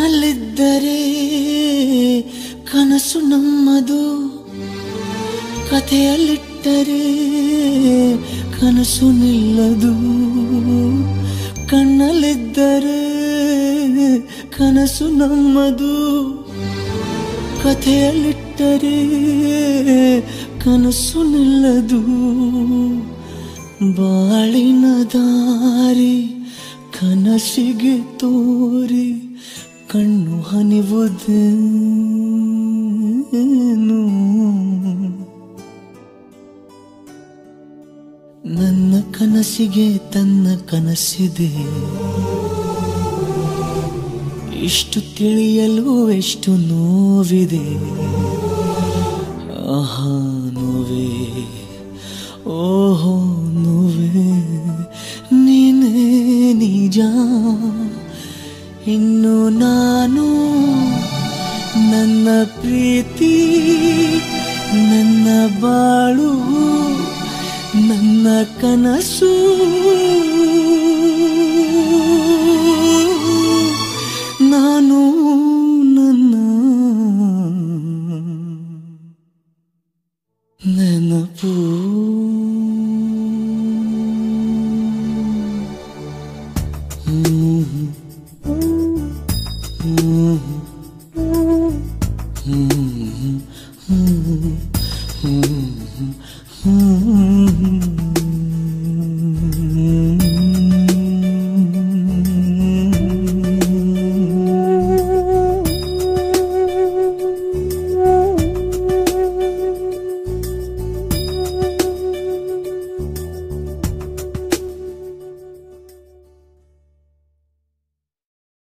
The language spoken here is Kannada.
ಕಣ್ಣಲ್ಲಿದ್ದರೆ ಕನಸು ನಮ್ಮದು ಕಥೆಯಲ್ಲಿಟ್ಟರೆ ಕನಸು ನಿಲ್ಲದು ಕಣ್ಣಲ್ಲಿದ್ದರೆ ಕನಸು ನಮ್ಮದು ಕಥೆಯಲ್ಲಿಟ್ಟರೆ ಕನಸು ನಿಲ್ಲದು ಬಾಳಿನ ದಾರಿ ಕನಸಿಗೆ ತೋರಿ ಕಣ್ಣು ಹನಿವುದೇನು ನನ್ನ ಕನಸಿಗೆ ತನ್ನ ಕನಸಿದೆ ಇಷ್ಟು ತಿಳಿಯಲು ಎಷ್ಟು ನೋವಿದೆ ಆಹಾ ನೋವೇ ಓಹೋ ನೋವೇ ನೀನೇ ನಿಜ ಇನ್ನು ನಾನು ನನ್ನ ಪ್ರೀತಿ ನನ್ನ ಬಾಳು ನನ್ನ ಕನಸು ನಾನು ನನ್ನ ನೆನಪು ಹ್ಮ್